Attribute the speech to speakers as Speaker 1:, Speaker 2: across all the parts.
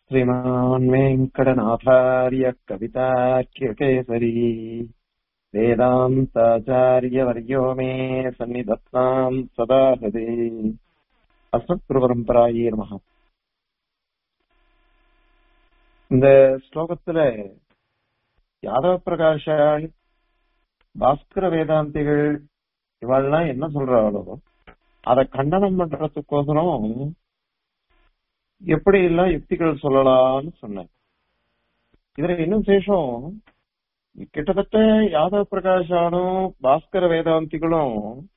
Speaker 1: श्रीमान् वेङ्कटनाथार्य कविताख्यकेसरी वेदान्ताचार्यवर्यो मे सन्निधत्ताम् सदा हृदि அஸ்மத்குருபரம்பராயே நமக இந்த ஸ்லோகத்துல யாதவ பிரகாஷாள் பாஸ்கர வேதாந்திகள் இவாள்லாம் என்ன சொல்றாளோ அதை கண்டனம் பண்றதுக்கோசரம் எப்படி எல்லாம் யுக்திகள் சொல்லலாம்னு சொன்னேன் இதுல இன்னும் சேஷம் கிட்டத்தட்ட யாதவ பிரகாஷாலும் பாஸ்கர வேதாந்திகளும்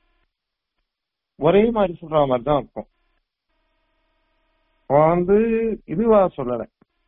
Speaker 1: ஒரே மாதிரி சொல்ற மாதிரி தான் இருக்கும் அவன் வந்து இதுவா சொல்லல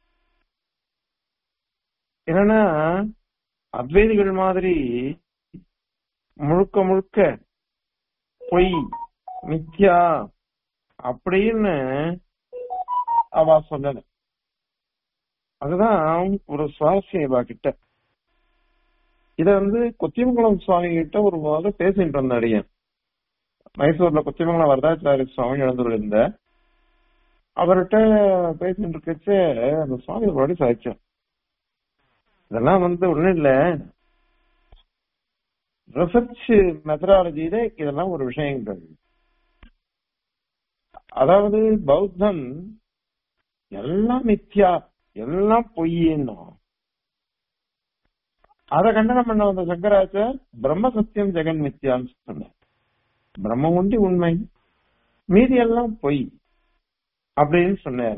Speaker 1: என்னன்னா அத்வைதிகள் மாதிரி முழுக்க முழுக்க பொய் மித்யா அப்படின்னு அவ சொல்லல அதுதான் ஒரு சுவாரஸ்யம் இவா கிட்ட இத வந்து கொத்தியமங்கலம் சுவாமி கிட்ட ஒரு முதல்ல பேசிட்டு இருந்த அடியன் மைசூர்ல கொத்தியமங்கலம் வரதாச்சாரிய சுவாமி எழுந்துருந்த அவர்கிட்ட பேசிட்டு இருக்கச்சு அந்த சுவாமி ஒரு வாட்டி சாதிச்சோம் இதெல்லாம் வந்து ஒண்ணும் இல்ல ரிசர்ச் மெத்தடாலஜியில இதெல்லாம் ஒரு விஷயங்கள் அதாவது பௌத்தன் எல்லாம் மித்யா எல்லாம் பொய்யன்னா அதை கண்டனம் பண்ண வந்த சங்கராச்சார் பிரம்ம சத்தியம் ஜெகன் மித்யான்னு சொன்னார் பிரம்மம் ஒண்டி உண்மை மீதி எல்லாம் பொய் அப்படின்னு சொன்னார்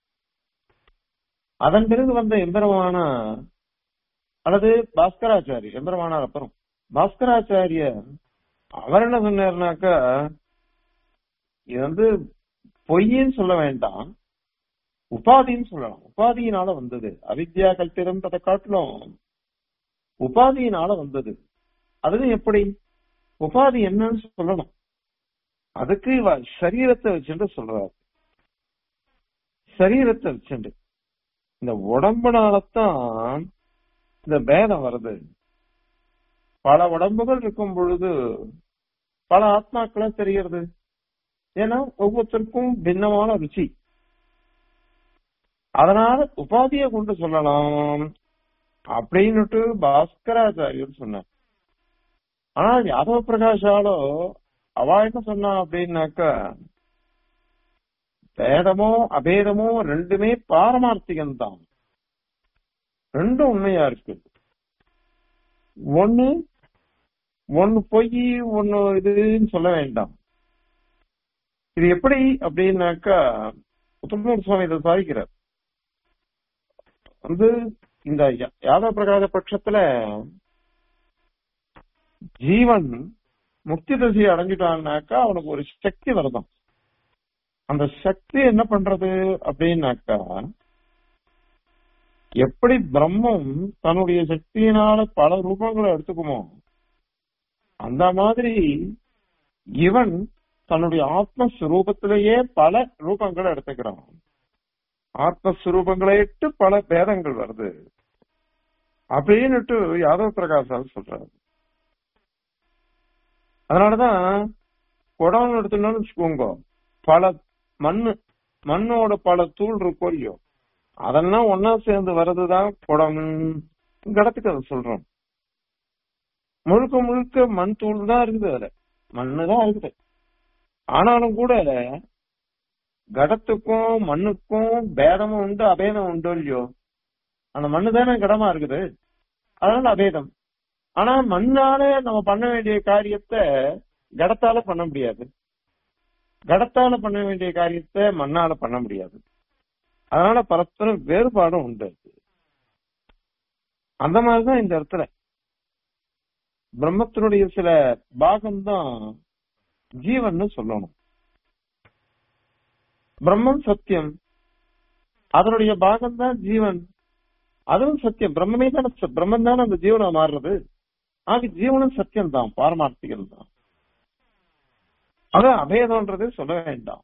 Speaker 1: அதன் பிறகு வந்த எம்பெருமானா அல்லது பாஸ்கராச்சாரி எம்பெருமானார் அப்புறம் பாஸ்கராச்சாரியர் அவர் என்ன சொன்னார்னாக்கா இது வந்து பொய்ன்னு சொல்ல வேண்டாம் உபாதின்னு சொல்லலாம் உபாதியினால வந்தது அவித்யா கல்பிதம் அதை காட்டிலும் உபாதியினால வந்தது அது எப்படி உபாதி என்னன்னு சொல்லணும் அதுக்கு இவ சரீரத்தை வச்சுட்டு சொல்றாரு சரீரத்தை வச்சுட்டு இந்த உடம்புனாலத்தான் இந்த பேதம் வருது பல உடம்புகள் இருக்கும் பொழுது பல ஆத்மாக்களா தெரிகிறது ஏன்னா ஒவ்வொருத்தருக்கும் பின்னமான ருச்சி அதனால உபாதியை கொண்டு சொல்லலாம் அப்படின்னுட்டு பாஸ்கராச்சாரியர் சொன்னார் ஆனா யாதவ பிரகாஷாலோ அவ என்ன சொன்னா அப்படின்னாக்கா பேதமோ அபேதமோ ரெண்டுமே பாரமார்த்திகம் தான் ரெண்டும் உண்மையா இருக்கு ஒண்ணு ஒன்னு பொய் ஒன்னு இதுன்னு சொல்ல வேண்டாம் இது எப்படி அப்படின்னாக்கா உத்தமர் சுவாமி இதை சாதிக்கிறார் வந்து இந்த யாதவ பிரகாச பட்சத்துல ஜீவன் முக்தி தசையை அடைஞ்சிட்டான்னாக்கா அவனுக்கு ஒரு சக்தி வருதான் அந்த சக்தி என்ன பண்றது அப்படின்னாக்கா எப்படி பிரம்மம் தன்னுடைய சக்தியினால பல ரூபங்களை எடுத்துக்குமோ அந்த மாதிரி இவன் தன்னுடைய ஆத்மஸ்வரூபத்திலேயே பல ரூபங்களை எடுத்துக்கிறான் ஆத்மஸ்வரூபங்களை இட்டு பல பேதங்கள் வருது அப்படின்னுட்டு யாதவ பிரகாசால் சொல்றாரு அதனாலதான் குடம் எடுத்துனோம்னு வச்சுக்கோங்க பல மண்ணு மண்ணோட பல தூள் இருக்கோ இல்லையோ அதெல்லாம் ஒன்னா சேர்ந்து வர்றதுதான் குடம் கடத்துக்கு அதை சொல்றோம் முழுக்க முழுக்க மண் தூள் தான் இருக்குது அதுல மண்ணு தான் இருக்குது ஆனாலும் கூட கடத்துக்கும் மண்ணுக்கும் பேதமும் உண்டு அபேதம் உண்டு இல்லையோ அந்த மண்ணு தானே கடமா இருக்குது அதனால அபேதம் ஆனா மண்ணால நம்ம பண்ண வேண்டிய காரியத்தை கடத்தால பண்ண முடியாது கடத்தால பண்ண வேண்டிய காரியத்தை மண்ணால பண்ண முடியாது அதனால பரஸ்பரம் வேறுபாடும் உண்டு அந்த மாதிரிதான் இந்த இடத்துல பிரம்மத்தினுடைய சில பாகம்தான் ஜீவன் சொல்லணும் பிரம்மம் சத்தியம் அதனுடைய பாகம் தான் ஜீவன் அதுவும் சத்தியம் பிரம்மமே தானே பிரம்மன் தானே அந்த ஜீவனா மாறுறது ஆக ஜீவனும் சத்தியம் தான் பாரமார்த்திகம் தான் அது அபேதம்ன்றது சொல்ல வேண்டாம்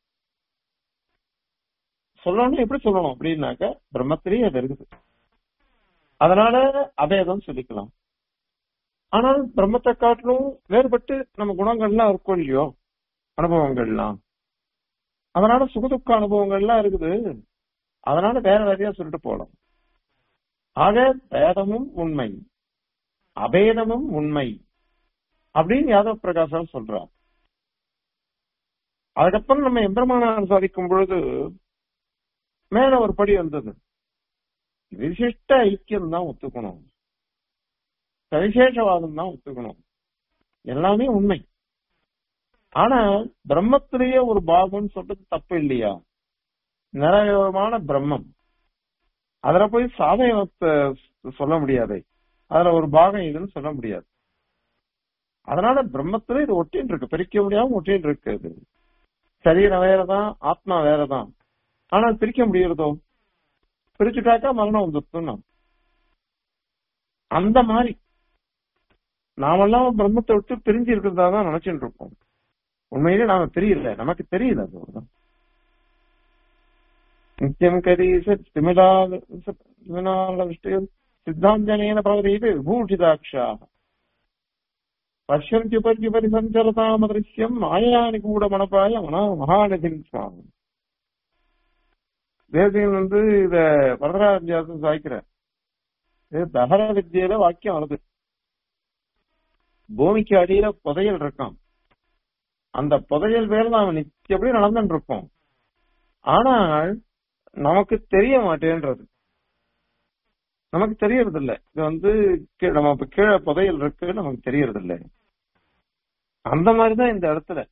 Speaker 1: சொல்லணும் எப்படி சொல்லணும் அப்படின்னாக்க பிரம்மத்திலேயே அது இருக்குது அதனால அபேதம் சொல்லிக்கலாம் ஆனால் பிரம்மத்தை காட்டிலும் வேறுபட்டு நம்ம குணங்கள்லாம் இருக்கும் இல்லையோ அனுபவங்கள்லாம் அதனால சுகதுக்க அனுபவங்கள்லாம் இருக்குது அதனால வேற வேறையா சொல்லிட்டு போலாம் ஆக பேதமும் உண்மை அபேதமும் உண்மை அப்படின்னு யாதவ பிரகாசம் சொல்றார் அதுக்கப்புறம் நம்ம எம்பெருமானார் சாதிக்கும் பொழுது மேல ஒரு படி வந்தது விசிஷ்ட ஐக்கியம் தான் ஒத்துக்கணும் சவிசேஷவாதம் தான் ஒத்துக்கணும் எல்லாமே உண்மை ஆனா பிரம்மத்திலேயே ஒரு பாகம்னு சொல்றது தப்பு இல்லையா நிரவயமான பிரம்மம் அதுல போய் சாதகத்தை சொல்ல முடியாது அதுல ஒரு பாகம் இதுன்னு சொல்ல முடியாது அதனால பிரம்மத்துல இது ஒட்டின்னு இருக்கு பிரிக்க முடியாம ஒட்டின்னு இருக்கு அது சரீரம் வேறதான் ஆத்மா வேறதான் ஆனா பிரிக்க முடியறதோ பிரிச்சுட்டாக்கா மரணம் வந்துருத்தும் அந்த மாதிரி நாமெல்லாம் பிரம்மத்தை விட்டு பிரிஞ்சு இருக்கிறதா தான் நினைச்சுட்டு இருக்கோம் உண்மையிலே நாம தெரியல நமக்கு தெரியல அது நித்தியம் கரீச திமிலாவிஷ்டம் சித்தாந்தனேன பவதீது விபூஷிதாட்சா பஷ்யந்தியுபர்யுபரி சஞ்சரதாமதிருஷ்யம் மாயானி கூட மனப்பாய மனா மகாநிதின் சுவாமி தேசியன் வந்து இத வரதராஜாசம் சாய்க்கிற இது தகர வித்தியில வாக்கியம் வருது பூமிக்கு அடியில புதையல் இருக்கான் அந்த புதையல் வேலை நாம நித்தியப்படி நடந்துட்டு இருக்கோம் ஆனால் நமக்கு தெரிய மாட்டேன்றது நமக்கு தெரியறது இல்ல இது வந்து கீழ- நம்ம இப்ப கீழே புதையல் இருக்கு நமக்கு தெரியறது இல்ல அந்த மாதிரிதான் இந்த இடத்துல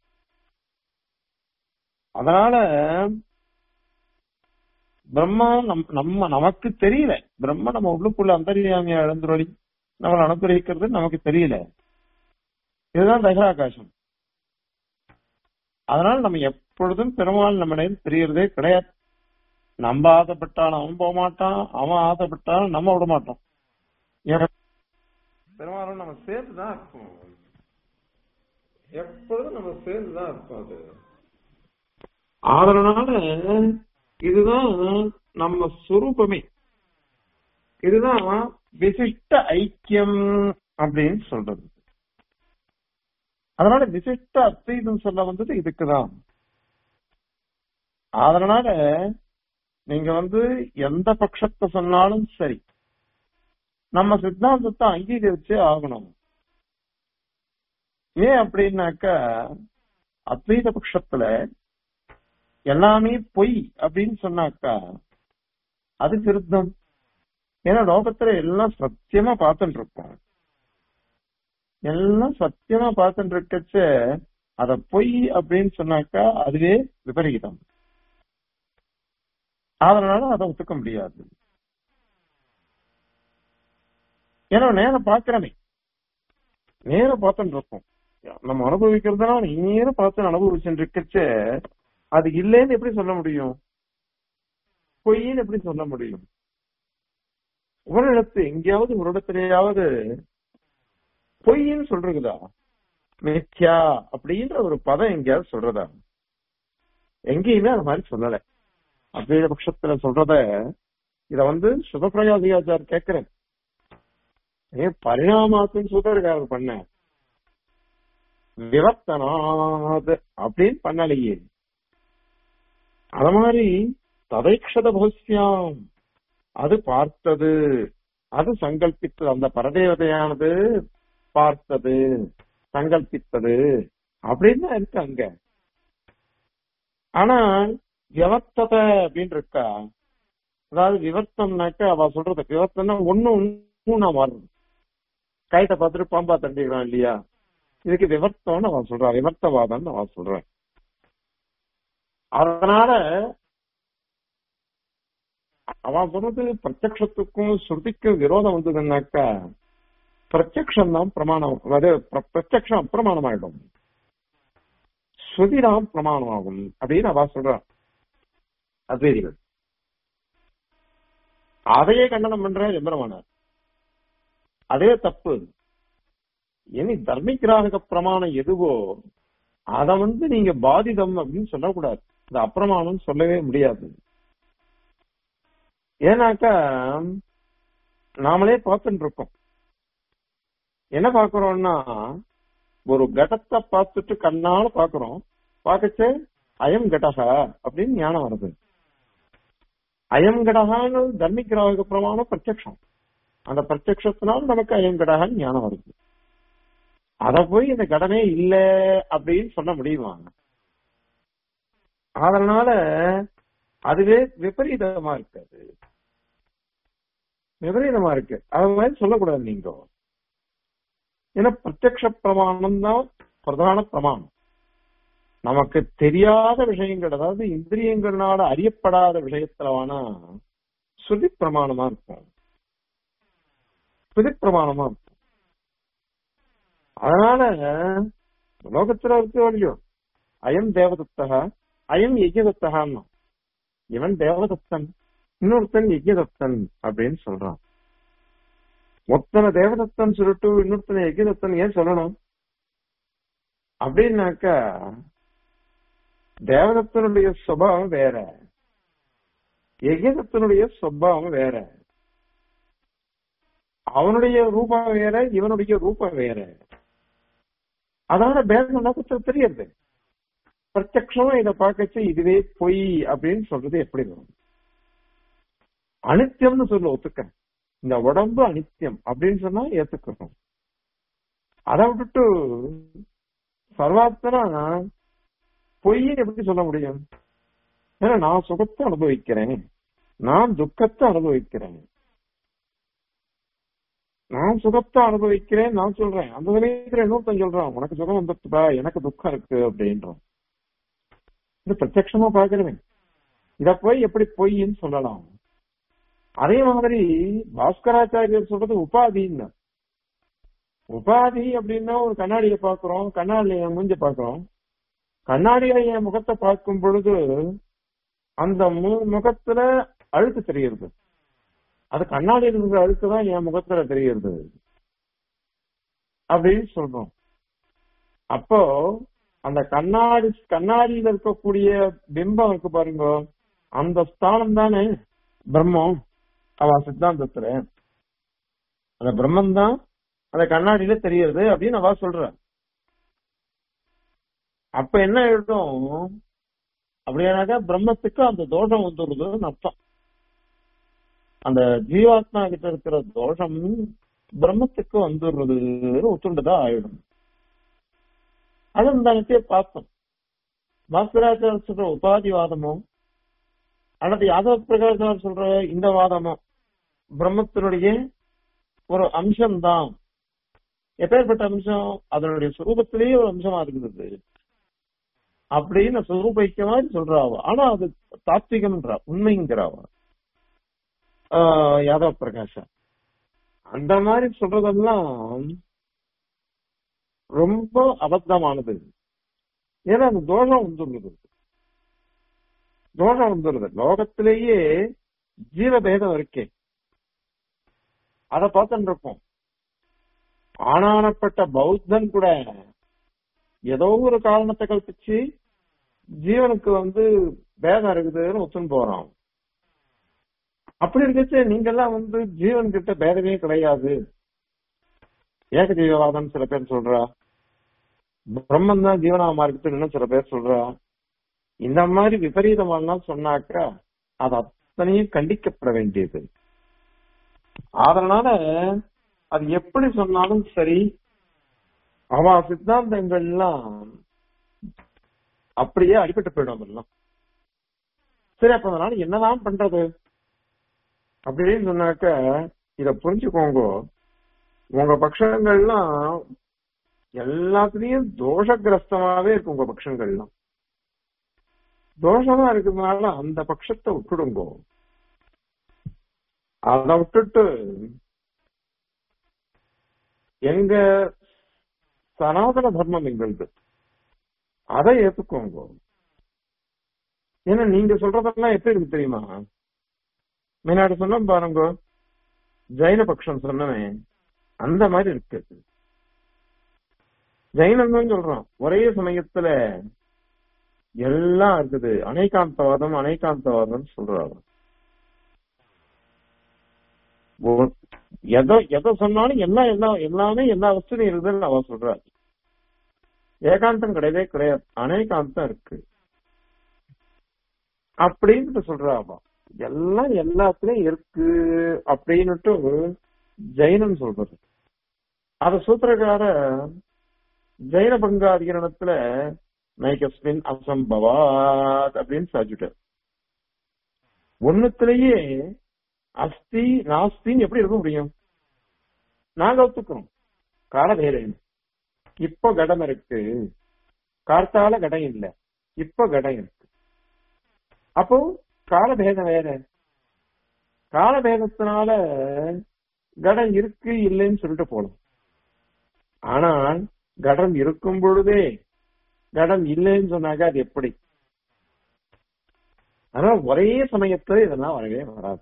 Speaker 1: அதனால பிரம்மா நம் நம்ம நமக்கு தெரியல பிரம்மா நம்ம உள்ளுக்குள்ள அந்தரியாமியா எழுந்துருளி நம்மளை அனுகிரகிக்கிறது நமக்கு தெரியல இதுதான் தகராகாசம் அதனால நம்ம எப்பொழுதும் பெருமாள் நம்ம தெரியறதே கிடையாது நம்ம ஆசைப்பட்டாலும் அவன் போக மாட்டான் அவன் ஆசைப்பட்டாலும் நம்ம விட மாட்டோம் ஏன் பெருமாளும் நம்ம சேர்ந்துதான் இருப்போம் எப்பொழுதும் நம்ம சேர்ந்துதான் இருப்போம் அது அதனால இதுதான் நம்ம சுரூபமே இதுதான் விசிஷ்ட ஐக்கியம் அப்படின்னு சொல்றது அதனால விசிஷ்ட அத்வைதம் சொல்ல வந்தது இதுக்குதான் அதனால நீங்க வந்து எந்த பட்சத்தை சொன்னாலும் சரி நம்ம சித்தாந்தத்தை அங்கீகரிச்சே ஆகணும் ஏன் அப்படின்னாக்கா அத்வைத பட்சத்துல எல்லாமே பொய் அப்படின்னு சொன்னாக்கா அது விருத்தம் ஏன்னா லோகத்துல எல்லாம் சத்தியமா பார்த்துட்டு இருக்கோம் எல்லாம் சத்தியமா பார்த்துட்டு இருக்கச்ச அத பொய் அப்படின்னு சொன்னாக்கா அதுவே விபரீதம் அதனால அதை ஒத்துக்க முடியாது ஏன்னா நேரம் பாக்குறமே நேரம் பார்த்துட்டு இருக்கோம் நம்ம அனுபவிக்கிறதுனா நேரம் பார்த்து அனுபவிச்சுட்டு இருக்கச்ச அது இல்லைன்னு எப்படி சொல்ல முடியும் பொய்ன்னு எப்படி சொல்ல முடியும் ஒரு இடத்து எங்கேயாவது ஒரு இடத்துலயாவது பொய்ன்னு சொல்றதுதா மித்யா அப்படின்ற ஒரு பதம் எங்கேயாவது சொல்றதா எங்கேயுமே அது மாதிரி சொல்லல அப்படின்ற பட்சத்துல சொல்றத இத வந்து சுதப்பிரயாதிகாச்சார் கேக்குறேன் ஏன் பரிணாமாத்தின் சுதர்காரர் பண்ண விவர்த்தனாத் அப்படின்னு பண்ணலையே அது மாதிரி ததைக்ஷத போசியாம் அது பார்த்தது அது சங்கல்பித்தது அந்த பரதேவதையானது பார்த்தது சங்கல்பித்தது அப்படின்னு தான் இருக்கு அங்க ஆனா விவர்த்தத அப்படின்னு இருக்கா அதாவது விவர்த்தம்னாக்க அவ சொல்றது விவர்த்தம்னா ஒண்ணு ஒண்ணு மாறுது கைட்ட பார்த்துட்டு பாம்பா தண்டிக்கிறான் இல்லையா இதுக்கு விவர்த்தம்னு அவன் சொல்றான் விவர்த்தவாதம்னு அவன் சொல்றான் அதனால அவன் சொன்னது பிரத்யக்ஷத்துக்கும் ஸ்ருதிக்கும் விரோதம் வந்ததுன்னாக்கா பிரத்யக்ஷம் தான் பிரமாணம் அது பிர- பிரத்யக்ஷம் அப்பிரமாணம் ஆயிடும் ஸ்ருதி தான் பிரமாணம் ஆகும் அப்படின்னு அவ சொல்றான் அத்வைதிகள் அதையே கண்டனம் பண்ற எம்பெருமானார் அதே தப்பு இனி தர்மிகிராக பிரமாணம் எதுவோ அத வந்து நீங்க பாதிதம் அப்படின்னு சொல்லக்கூடாது அது அப்பிரமாணம் சொல்லவே முடியாது ஏன்னாக்கா நாமளே பார்த்துட்டு இருக்கோம் என்ன பாக்குறோம்னா ஒரு கடத்தை பார்த்துட்டு கண்ணால பாக்குறோம் பார்க்கச்சே அயம் கடகா அப்படின்னு ஞானம் வருது அயம் கடகான்னு தர்மிக்கிராக பிரமாணம் பிரத்யக்ஷம் அந்த பிரத்யக்ஷத்தினால் நமக்கு அயம் கடகான்னு ஞானம் வருது அத போய் இந்த கடனே இல்ல அப்படின்னு சொல்ல முடியுமா அதனால அதுவே விபரீதமா இருக்காது விபரீதமா இருக்கு அது மாதிரி சொல்லக்கூடாது நீங்க ஏன்னா பிரத்யக்ஷ பிரமாணம் தான் பிரதான பிரமாணம் நமக்கு தெரியாத விஷயங்கள் அதாவது இந்திரியங்களால அறியப்படாத விஷயத்துல வேணா சுதி பிரமாணமா இருக்கும் சுதி பிரமாணமா இருக்கும் அதனால லோகத்துல இருக்கு இல்லையோ அயம் தேவதத்தகா அயம் யஜ்யதத்தகான்னா இவன் தேவதத்தன் இன்னொருத்தன் யஜ்யதத்தன் அப்படின்னு சொல்றான் ஒத்தனை தேவதத்தன் சொல்லிட்டு இன்னொருத்தனை யஜ்யதத்தன் ஏன் சொல்லணும் அப்படின்னாக்கா தேவதத்தனுடைய சுபாவம் வேற யஜ்யதத்தனுடைய சுபாவம் வேற அவனுடைய ரூபம் வேற இவனுடைய ரூபம் வேற அதனால பேதம் நோக்கத்தில் தெரியுது பிரத்யக்ஷமா இதை பார்க்கச்சு இதுவே பொய் அப்படின்னு சொல்றது எப்படி வரும் அனித்தியம்னு சொல்ல ஒத்துக்க இந்த உடம்பு அனித்தியம் அப்படின்னு சொன்னா ஏத்துக்கணும் அதை விட்டுட்டு சர்வாத்தனா பொய்ன்னு எப்படி சொல்ல முடியும் ஏன்னா நான் சுகத்தை அனுபவிக்கிறேன் நான் துக்கத்தை அனுபவிக்கிறேன் நான் சுகத்தை அனுபவிக்கிறேன் நான் சொல்றேன் அந்த சமயத்துல இன்னொருத்தன் சொல்றான் உனக்கு சுகம் வந்துட்டுதா எனக்கு துக்கம் இருக்கு அப்படின்றான் இது பிரத்யட்சமா பாக்குறவன் இத போய் எப்படி பொய்ன்னு சொல்லலாம் அதே மாதிரி பாஸ்கராச்சாரியர் சொல்றது உபாதின்னு உபாதி அப்படின்னா ஒரு கண்ணாடியை பாக்குறோம் கண்ணாடியில என் மூஞ்ச பாக்குறோம் கண்ணாடியில என் முகத்தை பார்க்கும் பொழுது அந்த மு- முகத்துல அழுக்கு தெரியுது அது கண்ணாடியில் இருக்கிற அழுக்கு தான் என் முகத்துல தெரியுது அப்படின்னு சொல்றோம் அப்போ அந்த கண்ணாடி கண்ணாடியில இருக்கக்கூடிய பிம்பம் இருக்கு பாருங்க அந்த ஸ்தானம் தானே பிரம்மம் அவ சித்தாந்தத்துல அந்த பிரம்மம் தான் அந்த கண்ணாடியில தெரியுது அப்படின்னு அவ சொல்ற அப்ப என்ன எழுதும் அப்படியானாக்கா பிரம்மத்துக்கு அந்த தோஷம் வந்துடுதுன்னு அர்த்தம் அந்த ஜீவாத்மா கிட்ட இருக்கிற தோஷம் பிரம்மத்துக்கு வந்துடுறதுன்னு ஒத்துண்டுதான் ஆயிடும் அது இந்த அனைத்தையே பார்த்தோம் பாஸ்கராச்சார சொல்ற உபாதிவாதமோ அல்லது யாதவ பிரகாசார் சொல்ற இந்த வாதமோ பிரம்மத்தினுடைய ஒரு அம்சம்தான் எப்பேற்பட்ட அம்சம் அதனுடைய சுரூபத்திலேயே ஒரு அம்சமா இருக்குது அப்படின்னு சுரூபிக்க மாதிரி சொல்றாவ ஆனா அது தாத்விகம்ன்றா உண்மைங்கிறாவ ஆஹ் யாதவ பிரகாஷா அந்த மாதிரி சொல்றதெல்லாம் ரொம்ப அபத்தமானது ஏன்னா அந்த தோஷம் வந்துடுது தோஷம் வந்துடுது லோகத்திலேயே ஜீவபேதம் இருக்கே அதை பார்த்துட்டு இருக்கோம் ஆனானப்பட்ட பௌத்தன் கூட ஏதோ ஒரு காரணத்தை கல்பிச்சு ஜீவனுக்கு வந்து பேதம் இருக்குதுன்னு ஒத்துன்னு போறான் அப்படி இருக்கச்சு நீங்க எல்லாம் வந்து ஜீவன் கிட்ட பேதமே கிடையாது ஏக ஜீவவாதம் சில பேர் சொல்றா பிரம்மன் தான் ஜீவனாமா இருக்குதுன்னு சில பேர் சொல்றா இந்த மாதிரி விபரீதமாலாம் சொன்னாக்கா அது அத்தனையும் கண்டிக்கப்பட வேண்டியது அதனால அது எப்படி சொன்னாலும் சரி அவ சித்தாந்தங்கள்லாம் அப்படியே அடிபட்டு போயிடும் அதெல்லாம் சரி அப்ப அதனால என்னதான் பண்றது அப்படின்னு சொன்னாக்க இத புரிஞ்சுக்கோங்க உங்க பட்சங்கள்லாம் எல்லாத்துலயும் தோஷகிரஸ்தமாவே இருக்கு உங்க பட்சங்கள்லாம் தோஷமா இருக்கிறதுனால அந்த பட்சத்தை விட்டுடுங்க அதை விட்டுட்டு எங்க சனாதன தர்மம் எங்களுது அதை ஏத்துக்கோங்க ஏன்னா நீங்க சொல்றதெல்லாம் எப்படி இருக்கு தெரியுமா முன்னாடி சொன்ன பாருங்க ஜைன பட்சம் சொன்னவன் அந்த மாதிரி இருக்கு ஜைனன் சொல்றான் ஒரே சமயத்துல எல்லாம் இருக்குது அனைகாந்தவாதம் அனைகாந்தவாதம் சொல்றாங்க ஒ- எதோ எதை சொன்னாலும் எல்லாம் எல்லாம் எல்லாமே எல்லா வசதியும் இருக்குதுன்னு அவ சொல்றாரு ஏகாந்தம் கிடையவே கிடையாது அநேகாந்தம் இருக்கு அப்படின்னு சொல்றா அவ எல்லாம் எல்லாத்துலயும் இருக்கு அப்படின்னுட்டு ஜெயினன் சொல்றது அத சூத்திரக்கார ஜெயின பங்காதிகரணத்துல நைகஸ்மின் அசம்பவாத் அப்படின்னு சாதிச்சுட்டார் ஒண்ணுத்திலேயே அஸ்தி நாஸ்தின்னு எப்படி இருக்க முடியும் நாங்க ஒத்துக்கிறோம் காலபேரம் இப்ப கடம் இருக்கு கார்த்தால கடம் இல்ல இப்ப கடம் இருக்கு அப்போ காலபேதம் வேற காலபேதத்தினால கடம் இருக்கு இல்லைன்னு சொல்லிட்டு போலாம் ஆனால் கடம் இருக்கும் பொழுதே கடம் இல்லைன்னு சொன்னாக்க அது எப்படி அதனால ஒரே சமயத்துல இதெல்லாம் வரவே வராது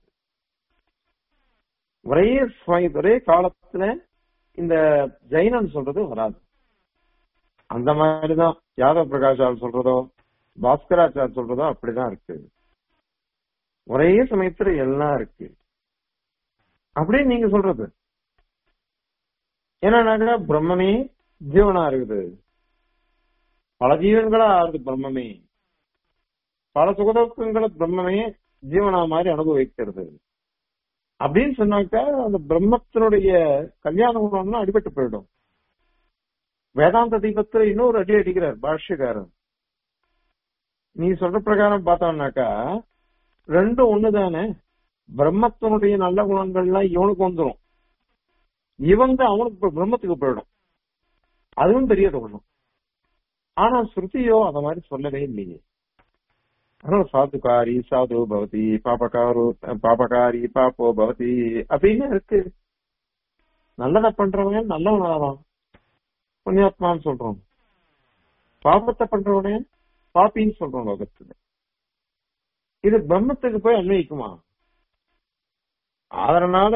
Speaker 1: ஒரே சமயத்துல ஒரே காலத்துல இந்த ஜெயினன் சொல்றது வராது அந்த மாதிரிதான் யாதவ பிரகாஷால் சொல்றதோ பாஸ்கராச்சார் சொல்றதோ அப்படிதான் இருக்கு ஒரே சமயத்துல எல்லாம் இருக்கு அப்படின்னு நீங்க சொல்றது என்னன்னாக்கா பிரம்மமே ஜீவனா இருக்குது பல ஜீவன்களா ஆறுது பிரம்மமே பல சுகதுக்கங்களை பிரம்மமே ஜீவனா மாதிரி அனுபவிக்கிறது அப்படின்னு சொன்னாக்கா அந்த பிரம்மத்தினுடைய கல்யாண குணம்னா அடிபட்டு போயிடும் வேதாந்த தீபத்துல இன்னொரு அடி அடிக்கிறார் பாஷ்யக்காரன் நீ சொல்ற பிரகாரம் பார்த்தோம்னாக்கா ரெண்டும் ஒண்ணுதானே பிரம்மத்தினுடைய நல்ல குணங்கள்லாம் இவனுக்கு வந்துடும் இவன் தான் அவனுக்கு இப்ப பிரம்மத்துக்கு போயிடும் அதுவும் பெரிய தோணும் ஆனா ஸ்ருதியோ அத மாதிரி சொல்லவே இல்லையே ஆனா சாதுகாரி சாது பவதி பாபகாரு பாபகாரி பாப்போ பவதி அப்படின்னு இருக்கு நல்லதை பண்றவன் நல்லவனாதான் புண்ணியாத்மான்னு சொல்றோம் பாபத்தை பண்றவனே பாப்பின்னு சொல்றோம் லோகத்துல இது பிரம்மத்துக்கு போய் அன்வயிக்குமா அதனால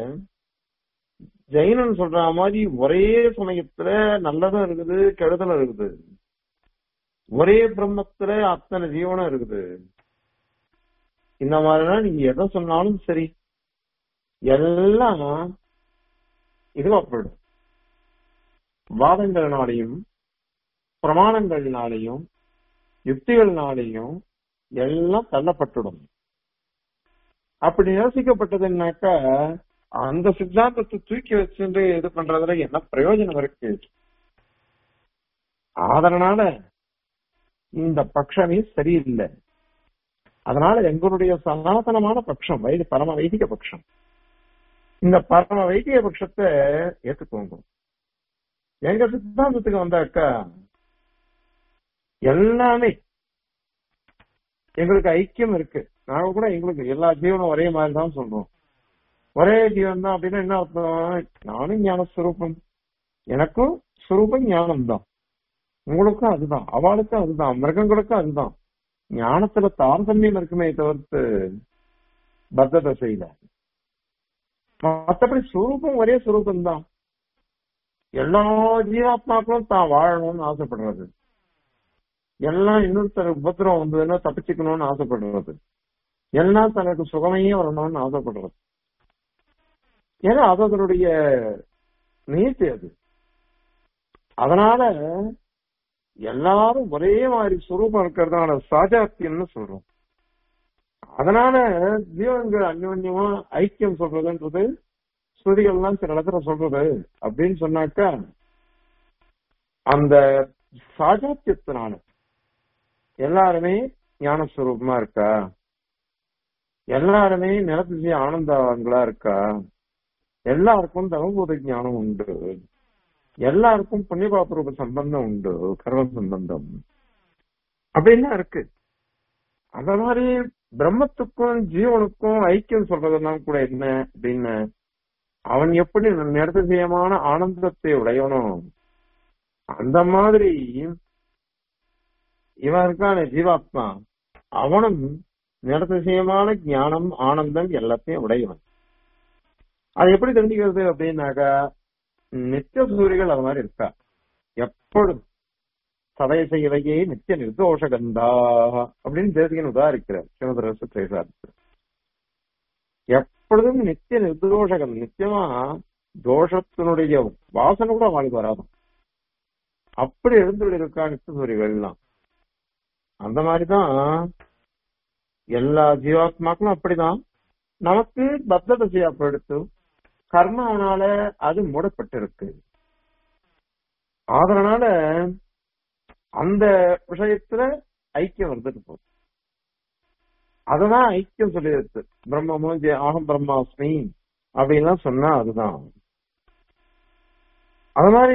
Speaker 1: ஜெயினன் சொல்ற மாதிரி ஒரே சமயத்துல நல்லதும் இருக்குது கெடுதலும் இருக்குது ஒரே பிரம்மத்துல அத்தனை ஜீவனம் இருக்குது இந்த மாதிரினா நீங்க எதை சொன்னாலும் சரி எல்லாம் இதுவா போயிடும் வாதங்கள்னாலையும் பிரமாணங்கள்னாலையும் யுக்திகள்னாலையும் எல்லாம் தள்ளப்பட்டுடும் அப்படி யோசிக்கப்பட்டதுன்னாக்கா அந்த சித்தாந்தத்தை தூக்கி வச்சுட்டு இது பண்றதுல என்ன பிரயோஜனம் இருக்கு அதனால இந்த பட்சமே சரியில்லை அதனால எங்களுடைய சனாதனமான பட்சம் வைதி பரம வைதிக பட்சம் இந்த பரம வைதிக பட்சத்தை ஏற்றுக்கோங்க எங்க சித்தாந்தத்துக்கு வந்தாக்கா எல்லாமே எங்களுக்கு ஐக்கியம் இருக்கு நாங்க கூட எங்களுக்கு எல்லா ஜீவனும் ஒரே மாதிரி தான் சொல்றோம் ஒரே ஜீவன் தான் அப்படின்னா என்ன அர்த்தம் நானும் ஞானஸ்வரூபம் எனக்கும் ஸ்வரூபம் ஞானம் தான் உங்களுக்கும் அதுதான் அவளுக்கும் அதுதான் மிருகங்களுக்கும் அதுதான் ஞானத்துல தாரதமியம் இருக்குமே தவிர்த்து பத்த தசையில மற்றபடி சுரூபம் ஒரே சுரூபம் தான் எல்லா ஜீவாத்மாக்களும் தான் வாழணும்னு ஆசைப்படுறது எல்லாம் இன்னொருத்தர் உபத்திரம் வந்ததுன்னா தப்பிச்சுக்கணும்னு ஆசைப்படுறது எல்லாம் தனக்கு சுகமையே வரணும்னு ஆசைப்படுறது ஏன்னா அது அதனுடைய நீதி அது அதனால எல்லாரும் ஒரே மாதிரி சுரூபம் இருக்கிறதான சாஜாத்தியம்னு சொல்றோம் அதனால ஜீவன்கள் அந்யோன்யமா ஐக்கியம் சொல்றதுன்றது ஸ்ருதிகள்லாம் சில இடத்துல சொல்றது அப்படின்னு சொன்னாக்கா அந்த சாஜாத்தியத்தினால எல்லாருமே ஞானஸ்வரூபமா இருக்கா எல்லாருமே நிலத்திசை ஆனந்தங்களா இருக்கா எல்லாருக்கும் தவபூத ஞானம் உண்டு எல்லாருக்கும் புண்ணியபாபரூப சம்பந்தம் உண்டு கர்ம சம்பந்தம் அப்படின்னா இருக்கு அந்த மாதிரி பிரம்மத்துக்கும் ஜீவனுக்கும் ஐக்கியம் சொல்றதெல்லாம் கூட என்ன அப்படின்னு அவன் எப்படி நிறதிசயமான ஆனந்தத்தை உடையவனோ அந்த மாதிரி இவன் இருக்கான ஜீவாத்மா அவனும் நிறதிசயமான ஞானம் ஆனந்தம் எல்லாத்தையும் உடையவன் அது எப்படி தெரிஞ்சுக்கிறது அப்படின்னாக்கா நித்திய சூரிகள் அது மாதிரி இருக்கா எப்பொழுதும் சதய செய்வையே நித்திய நிர்தோஷ கந்தா அப்படின்னு தேசிகன் உதாரிக்கிறார் சிவதரசு திரேசாரத்தில் எப்பொழுதும் நித்திய நிர்தோஷகம் நித்தியமா தோஷத்தினுடைய வாசனை கூட வாழ்க்கை வராது அப்படி எழுந்துள்ள இருக்கா நித்திய சூரிகள் எல்லாம் அந்த மாதிரிதான் எல்லா ஜீவாத்மாக்களும் அப்படிதான் நமக்கு பத்த தசையா போயிடுத்து கர்மாவனால அது மூடப்பட்டிருக்கு அதனால அந்த விஷயத்துல ஐக்கியம் வந்துட்டு போகுது அததான் ஐக்கியம் சொல்லியிருக்கு பிரம்மமும் ஜெ- அகம் பிரம்மாஸ்மி அப்படின்லாம் சொன்னா அதுதான் அது மாதிரி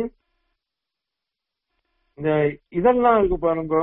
Speaker 1: இந்த இதெல்லாம் இருக்கு பாருங்க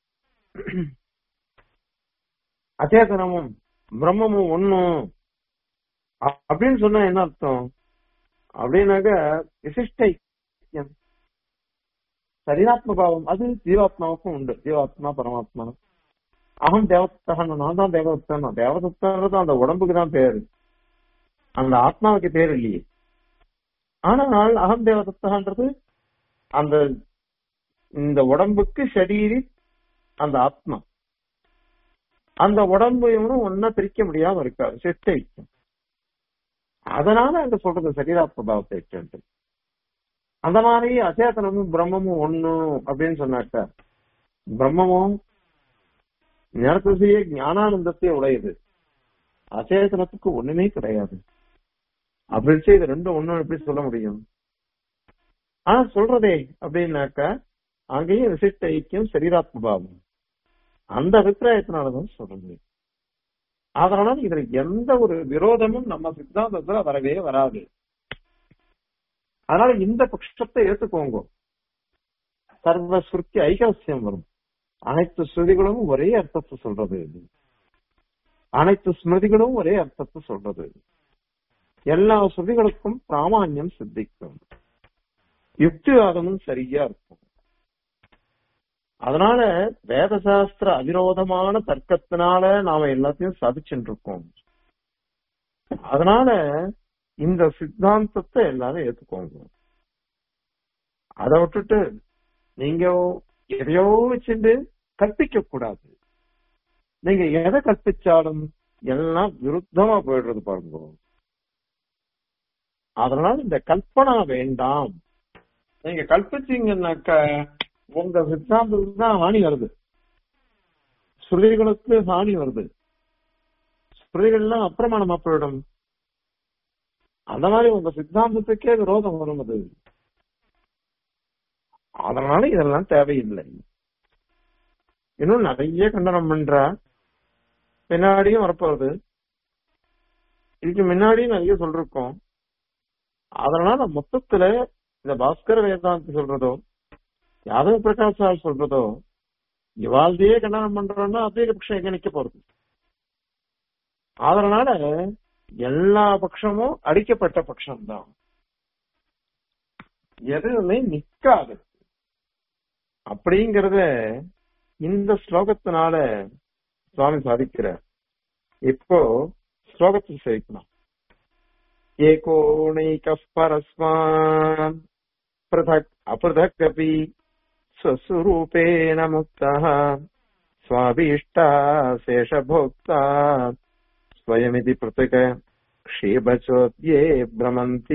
Speaker 1: அச்சேதனமும் பிரம்மமும் ஒண்ணும் அ- அப்படின்னு சொன்னா என்ன அர்த்தம் அப்படின்னாக்க விசிஷ்ட ஐக்கியம் சரீராத்ம பாவம் அது ஜீவாத்மாவுக்கும் உண்டு ஜீவாத்மா பரமாத்மா அகம் தேவத்தகன் நான் தான் தேவதத்தன் தேவதத்தன்றது அந்த உடம்புக்கு தான் பேரு அந்த ஆத்மாவுக்கு பேர் இல்லையே ஆனால் அகம் தேவதத்தகன்றது அந்த இந்த உடம்புக்கு சரீரி அந்த ஆத்மா அந்த உடம்பு இவனும் ஒன்னா பிரிக்க முடியாம இருக்காது சிஷ்ட ஐக்கியம் அதனால அங்க சொல்றது சரீராத்ம பாவத்தை ஐக்கியம் அந்த மாதிரி அச்சேதனமும் பிரம்மமும் ஒண்ணு அப்படின்னு சொன்னாக்க பிரம்மமும் நிறத்திசைய ஞானானந்தத்தை உடையது அச்சேதனத்துக்கு ஒண்ணுமே கிடையாது அப்படி இருந்துச்சு இது ரெண்டும் ஒண்ணும் எப்படி சொல்ல முடியும் ஆனா சொல்றதே அப்படின்னாக்க அங்கேயும் விசிஷ்ட ஐக்கியம் சரீராத்ம பாவம் அந்த அபிப்பிராயத்தினாலதான் சொல்ல முடியும் அதனால இதுல எந்த ஒரு விரோதமும் நம்ம சித்தாந்தத்துல வரவே வராது அதனால இந்த பட்சத்தை ஏத்துக்கோங்க சர்வ சுருத்தி ஐகரஸ்யம் வரும் அனைத்து ஸ்ருதிகளும் ஒரே அர்த்தத்தை சொல்றது அனைத்து ஸ்மிருதிகளும் ஒரே அர்த்தத்தை சொல்றது எல்லா ஸ்ருதிகளுக்கும் பிராமான்யம் சித்திக்கும் யுக்திவாதமும் சரியா இருக்கும் அதனால வேதசாஸ்திர அவிரோதமான தர்க்கத்தினால நாம எல்லாத்தையும் சாதிச்சுட்டு இருக்கோம் அதனால இந்த சித்தாந்தத்தை எல்லாரும் ஏத்துக்கோங்க அதை விட்டுட்டு நீங்க எதையோ வச்சுட்டு கற்பிக்க கூடாது நீங்க எதை கற்பிச்சாலும் எல்லாம் விருத்தமா போயிடுறது பாருங்க அதனால இந்த கல்பனா வேண்டாம் நீங்க கல்பிச்சீங்கன்னாக்க உங்க சித்தாந்தத்துக்கு தான் ஹானி வருது ஸ்ருதிகளுக்கு ஹானி வருது ஸ்ருதிகள்லாம் அப்பிரமாணமா போயிடும் அந்த மாதிரி உங்க சித்தாந்தத்துக்கே விரோதம் வரும் அது அதனால இதெல்லாம் தேவையில்லை இன்னும் நிறைய கண்டனம் பண்ற பின்னாடியும் வரப்போகுது இதுக்கு முன்னாடியும் நிறைய சொல்லிருக்கோம் அதனால மொத்தத்துல இந்த பாஸ்கர வேதாந்தி சொல்றதோ யாதவ பிரகாஷ் சொல்றதோ இவாழ்தையே கண்டனம் பண்றோம்னா அத்வைத பட்சம் எங்க நிக்க போறது அதனால எல்லா பட்சமும் அடிக்கப்பட்ட பட்சம்தான் எதுவுமே நிக்காது அப்படிங்கறத இந்த ஸ்லோகத்தினால சுவாமி சாதிக்கிறார் இப்போ ஸ்லோகத்தை சேர்க்கலாம் ஏகோணைக பரஸ்மான் पृथक् अपृथक् अपि स्वस्वरूपेण मुक्तः स्वाभीष्टा शेषभोक्ता स्वयमिति पृथक् क्षीबचोद्ये भ्रमन्ति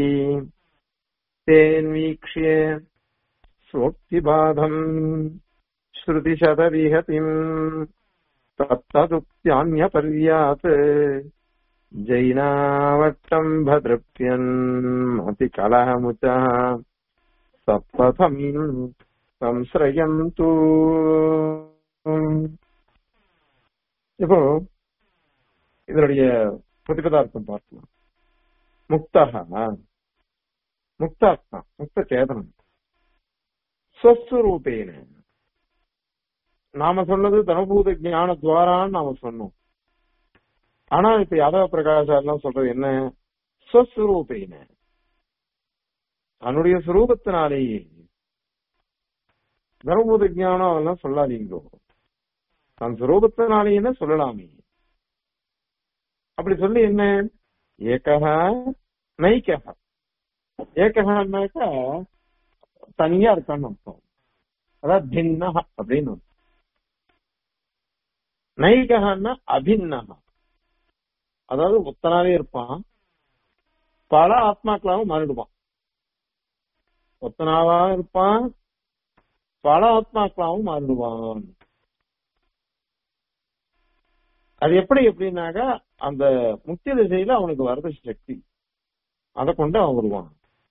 Speaker 1: तेन्वीक्ष्य स्वोक्तिबाधम् श्रुतिशतविहतिम् तत्तदुक्त्यान्यपर्यात् जैनावट्टम् भदृप्यन् अतिकलहमुचः सत्पथम् संश्रयन्तु இப்போ இதனுடைய பிரதிபதார்த்தம் பார்க்கலாம் முக்தகா முக்தாத்மா முக்த சேதனம் ஸ்வஸ்வரூபேன நாம சொன்னது தனபூத ஞான துவாரான்னு நாம சொன்னோம் ஆனா இப்ப யாதவ பிரகாஷ் எல்லாம் சொல்றது என்ன ஸ்வஸ்வரூபேன தன்னுடைய சுரூபத்தினாலேயே தர்மபூத ஞானம் அதெல்லாம் சொல்லாதீங்கோ தன் சுரூபத்தினாலேயே சொல்லலாமே அப்படி சொல்லி என்ன ஏகா நைக்கா ஏகனாக்கா தனியா இருக்கான்னு அர்த்தம் அதாவது பின்னா அப்படின்னு அர்த்தம். நைகன்னா அபின்னா அதாவது ஒத்தனாவே இருப்பான் பல ஆத்மாக்களாவும் மாறிடுவான் ஒத்தனாவா இருப்பான் பல ஆத்மாக்களாவும் மாறிடுவான் அது எப்படி எப்படின்னாக்கா அந்த முக்கிய திசையில அவனுக்கு வரது சக்தி அதை கொண்டு அவன் வருவான்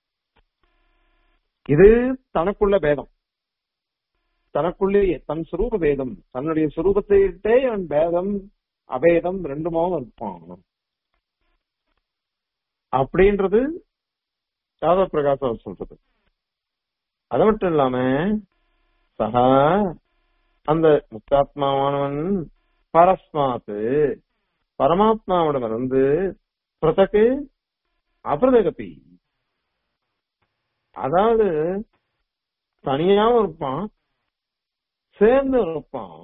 Speaker 1: இது தனக்குள்ள பேதம் தனக்குள்ளேயே தன் சுரூப பேதம் தன்னுடைய சுரூபத்தையிட்டே அவன் பேதம் அபேதம் ரெண்டுமாவும் இருப்பான் அப்படின்றது யாதவ பிரகாஷ் அவர் சொல்றது அது மட்டும் இல்லாம சகா அந்த முக்தாத்மாவானவன் பரஸ்மாத்து பரமாத்மாவிடமிருந்து பிரதக்கு அபிரதகப்பி அதாவது தனியாவும் இருப்பான் சேர்ந்து இருப்பான்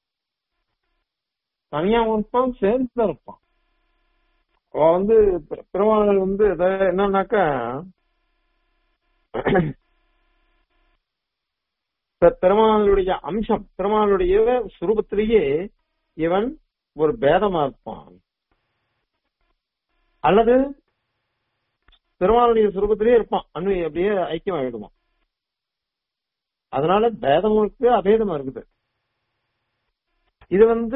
Speaker 1: தனியாவும் இருப்பான் சேர்ந்து இருப்பான் அவன் வந்து பெ- பெருமாள் வந்து எத- என்னன்னாக்கா பெ- பெருமாளுடைய அம்சம் பெருமாளுடைய சுரூபத்திலேயே இவன் ஒரு பேதமா இருப்பான் அல்லது பெருமாளுடைய சுரூபத்திலேயே இருப்பான் அன்னை அப்படியே ஐக்கியம் ஆயிடுவான் அதனால பேதமும் இருக்கு அபேதமும் இருக்குது இது வந்து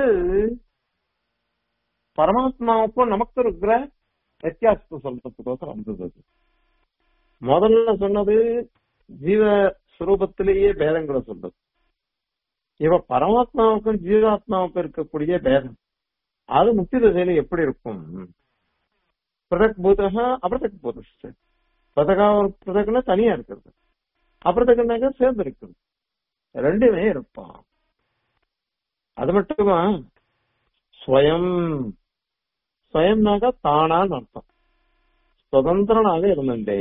Speaker 1: பரமாத்மாவுக்கும் நமக்கு இருக்கிற வித்தியாசத்தை சொல்றதுக்கோசரம் வந்தது அது. முதல்ல சொன்னது ஜீவ சுரூபத்திலேயே பேதங்களை சொல்றது இவ பரமாத்மாவுக்கும் ஜீவாத்மாவுக்கும் இருக்கக்கூடிய பேதம் அது முக்தி திசையில எப்படி இருக்கும் பிரதக் பூதக அபிரதக் பூதஸ்து பிரதகா பிரதக்னா தனியா இருக்கிறது அபிரதகனாக சேர்ந்து இருக்குது ரெண்டுமே இருப்பான் அது மட்டுமா ஸ்வயம் ஸ்வயம்னாக தானான்னு அர்த்தம் சுதந்திரனாக இருந்தே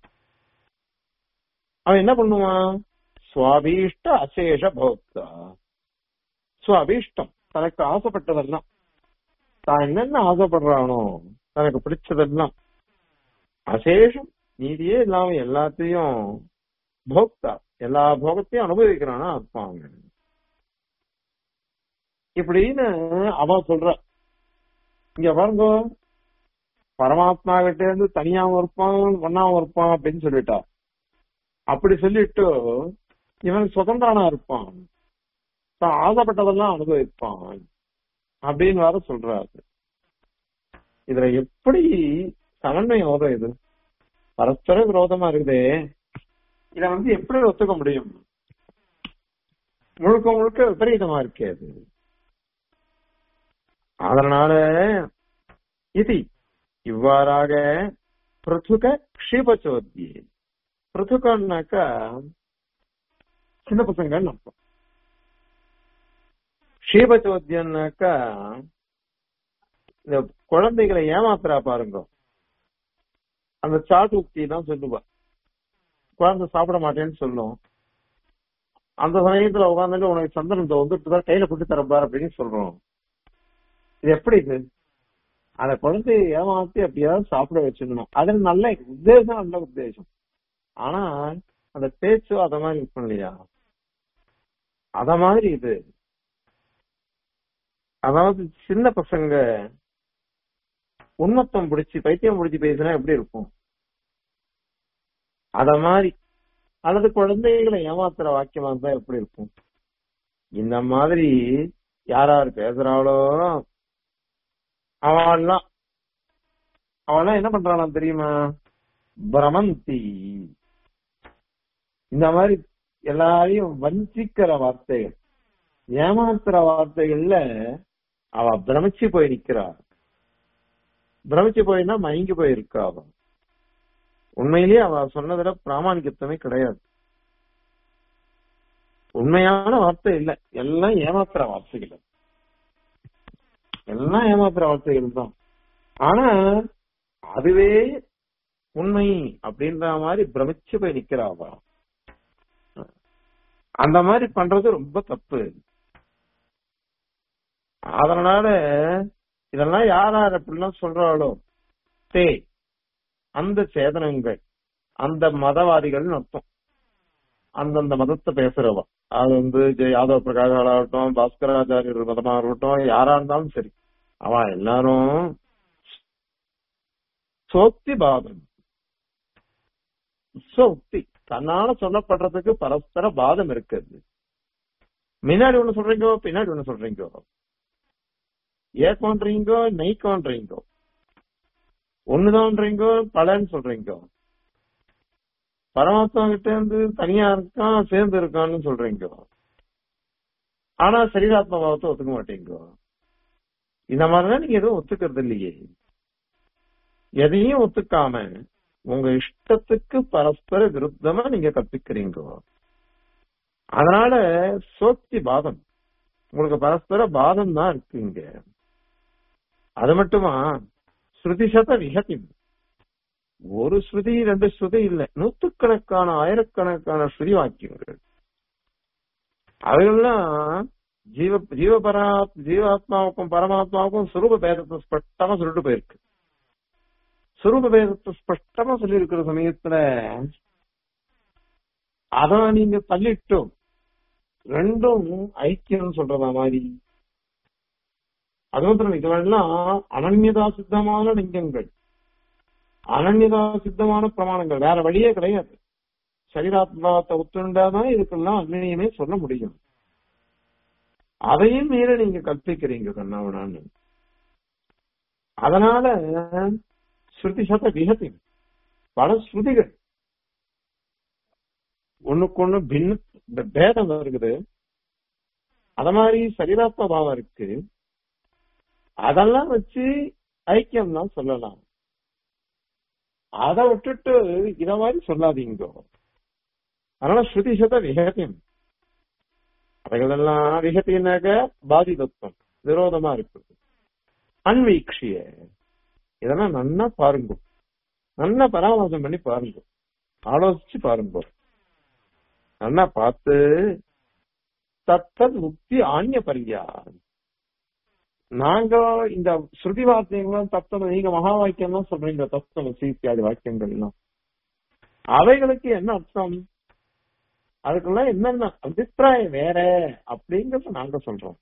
Speaker 1: அவன் என்ன பண்ணுவான் சுவாபீஷ்ட அசேஷ பௌத்தா சுவாபீஷ்டம் தனக்கு ஆசைப்பட்டதெல்லாம் தான் என்னென்ன ஆசைப்படுறானோ தனக்கு பிடிச்சதெல்லாம் அசேஷம் நீதியே இல்லாம எல்லாத்தையும் போக்தா எல்லா போகத்தையும் அனுபவிக்கிறானா இருப்பாங்க இப்படின்னு அவன் சொல்ற இங்க பாருங்க பரமாத்மா கிட்ட இருந்து தனியாவும் இருப்பான் ஒன்னாவும் இருப்பான் அப்படின்னு சொல்லிட்டா அப்படி சொல்லிட்டு இவன் சுதந்திரனா இருப்பான் தான் ஆசைப்பட்டதெல்லாம் அனுபவிப்பான் அப்படின்னு வேற சொல்றாரு இதுல எப்படி சமன்வயம் வரும் இது பரஸ்பர விரோதமா இருக்குதே இத வந்து எப்படி ஒத்துக்க முடியும் முழுக்க முழுக்க விபரீதமா இருக்கே அது அதனால இது இவ்வாறாக பிருத்துக க்ஷீபச்சோத்தியே பிருத்துக்கன்னாக்கா சின்ன பசங்கன்னு அர்த்தம் க்ஷீபச்சோத்தியன்னாக்கா இந்த குழந்தைகளை ஏமாத்துறா பாருங்க அந்த சாட்டு உக்தி தான் சொல்லுவா குழந்தை சாப்பிட மாட்டேன்னு சொல்லும் அந்த சமயத்துல உட்காந்துட்டு உனக்கு சந்தனத்தை வந்துட்டு கையில போட்டு தரப்பார் அப்படின்னு சொல்றோம் இது எப்படி இது அந்த குழந்தைய ஏமாத்தி அப்படியாவது சாப்பிட வச்சிடணும் அது நல்ல உத்தேசம் நல்ல உத்தேசம் ஆனா அந்த பேச்சு அத மாதிரி இருக்கும் இல்லையா அத மாதிரி இது அதாவது சின்ன பசங்க உண்மத்தம் பிடிச்சி பைத்தியம் பிடிச்சி பேசினா எப்படி இருக்கும் அத மாதிரி அல்லது குழந்தைகளை ஏமாத்துற வாக்கியமா இருந்தா எப்படி இருக்கும் இந்த மாதிரி யார் யார் பேசுறாளோ அவெல்லாம் அவெல்லாம் என்ன பண்றானா தெரியுமா பிரமந்தி இந்த மாதிரி எல்லாரையும் வஞ்சிக்கிற வார்த்தைகள் ஏமாத்துற வார்த்தைகள்ல அவ பிரமிச்சு போய் நிக்கிறா பிரமிச்சு போயினா மயங்கி போயிருக்கா அவ உண்மையிலேயே அவ சொன்னதுல பிராமணிக்கத்தமே கிடையாது உண்மையான வார்த்தை இல்ல எல்லாம் ஏமாத்துற வார்த்தைகள் எல்லாம் ஏமாத்துற வார்த்தைகள் தான் ஆனா அதுவே உண்மை அப்படின்ற மாதிரி பிரமிச்சு போய் நிக்கிறா அவ அந்த மாதிரி பண்றது ரொம்ப தப்பு அதனால இதெல்லாம் யார் யார் அப்படிலாம் சொல்றாளோ தே அந்த சேதனங்கள் அந்த மதவாதிகள் அர்த்தம் அந்தந்த மதத்தை பேசுறவா அது வந்து ஜெய யாதவ பிரகாஷாகட்டும் பாஸ்கராச்சாரியர் மதமா இருக்கட்டும் யாரா இருந்தாலும் சரி அவ எல்லாரும் சோக்தி பாதம் சோக்தி தன்னால சொல்லப்படுறதுக்கு பரஸ்பர பாதம் இருக்குது முன்னாடி ஒண்ணு சொல்றீங்க பின்னாடி ஒண்ணு சொல்றீங்க ஏக்கோன்றீங்கோ நெய்க்கோன்றீங்கோ ஒண்ணுதான்றீங்கோ பலன்னு சொல்றீங்கோ பரமாத்மா கிட்ட இருந்து தனியா இருக்கான் சேர்ந்து இருக்கான்னு சொல்றீங்க ஆனா சரீராத்மா பாவத்தை ஒத்துக்க மாட்டீங்க இந்த மாதிரிதான் நீங்க எதுவும் ஒத்துக்கிறது இல்லையே எதையும் ஒத்துக்காம உங்க இஷ்டத்துக்கு பரஸ்பர விருத்தமா நீங்க கற்பிக்கிறீங்க அதனால சோக்தி பாதம் உங்களுக்கு பரஸ்பர பாதம் தான் இருக்குங்க அது மட்டுமா ஸ்ருதிசத விகதி ஒரு ஸ்ருதி ரெண்டு ஸ்ருதி இல்ல நூத்துக்கணக்கான ஆயிரக்கணக்கான ஸ்ருதி வாக்கியங்கள் அவைகள்லாம் ஜீவ ஜீவபரா ஜீவாத்மாவுக்கும் பரமாத்மாவுக்கும் சுரூப பேதத்தை ஸ்பஷ்டமா சொல்லிட்டு போயிருக்கு சுரூப பேதத்தை ஸ்பஷ்டமா சொல்லி இருக்கிற சமயத்துல அத நீங்க தள்ளிட்டோம் ரெண்டும் ஐக்கியம் சொல்றதா மாதிரி அது மாத்திரம் இதெல்லாம் அனன்யதா சித்தமான லிங்கங்கள் அனன்யதா சித்தமான பிரமாணங்கள் வேற வழியே கிடையாது சரீராத்மாவத்தை ஒத்துண்டாதான் இதுக்கெல்லாம் அன்னியமே சொல்ல முடியும் அதையும் மீற நீங்க கற்பிக்கிறீங்க கண்ணாவனான்னு அதனால ஸ்ருதி சத விகதி பல ஸ்ருதிகள் ஒண்ணுக்கு ஒண்ணு பின்ன இந்த பேதம் இருக்குது அத மாதிரி சரீராத்ம பாவம் இருக்கு அதெல்லாம் வச்சு ஐக்கியம் தான் சொல்லலாம் அதை விட்டுட்டு இத மாதிரி சொல்லாதீங்க அதனால ஸ்ருதி சத விகத்தியம் அவைகளெல்லாம் விகத்தினாக்க பாதிதத்துவம் விரோதமா இருக்குது அன்வீக்ஷிய இதெல்லாம் நல்லா பாருங்க நல்லா பராமரிசம் பண்ணி பாருங்க ஆலோசிச்சு பாருங்க நல்லா பார்த்து தத்தத் முக்தி ஆன்ய பரியா நாங்க இந்த ஸ்ருதி வார்த்தைகளும் தத்துவம் நீங்க மகா வாக்கியம் தான் சொல்றீங்க தத்துவம் சீத்தியாதி வாக்கியங்கள் எல்லாம் அவைகளுக்கு என்ன அர்த்தம் அதுக்கெல்லாம் என்னென்ன அபிப்பிராயம் வேற அப்படிங்கறத நாங்க சொல்றோம்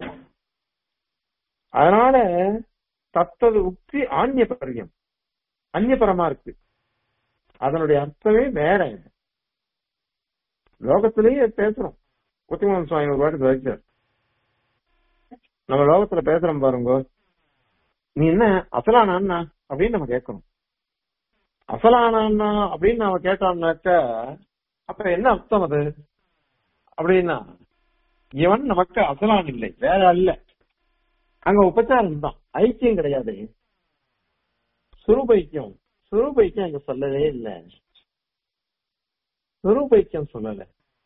Speaker 1: அதனால தத்தது உக்தி ஆன்ய பரியம் அந்நியபரமா இருக்கு அதனுடைய அர்த்தமே வேற லோகத்திலேயே பேசுறோம் குத்திமன் சுவாமி ஒரு வாட்டி வச்சார் நம்ம லோகத்துல பேசுறோம் பாருங்க நீ என்ன அசலானா அப்படின்னு நம்ம கேட்கணும் அசலானா அப்படின்னு நம்ம கேட்டோம்னாக்க அப்ப என்ன அர்த்தம் அது அப்படின்னா இவன் நமக்கு அசலான் இல்லை வேற அல்ல அங்க உபச்சாரம் தான் ஐக்கியம் கிடையாது சுரூபைக்கியம் சுரூபைக்கியம் அங்க சொல்லவே இல்லை சுரூபைக்கியம் சொல்லல